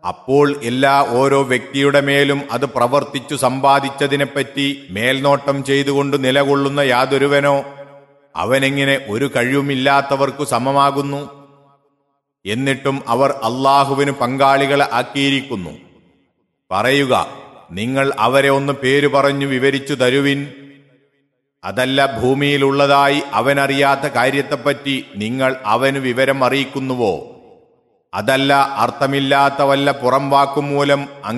അപ്പോൾ എല്ലാ ഓരോ വ്യക്തിയുടെ മേലും അത് പ്രവർത്തിച്ചു സമ്പാദിച്ചതിനെപ്പറ്റി മേൽനോട്ടം ചെയ്തുകൊണ്ട് നിലകൊള്ളുന്ന യാതൊരുവനോ അവനെങ്ങനെ ഒരു കഴിവുമില്ലാത്തവർക്കു സമമാകുന്നു എന്നിട്ടും അവർ അള്ളാഹുവിന് പങ്കാളികളെ ആക്കിയിരിക്കുന്നു പറയുക നിങ്ങൾ അവരെ ഒന്ന് പേരു പറഞ്ഞു വിവരിച്ചു തരുവിൻ അതല്ല ഭൂമിയിലുള്ളതായി അവനറിയാത്ത കാര്യത്തെപ്പറ്റി നിങ്ങൾ അവന് വിവരം അറിയിക്കുന്നുവോ അതല്ല അർത്ഥമില്ലാത്ത വല്ല പുറം വാക്കും മൂലം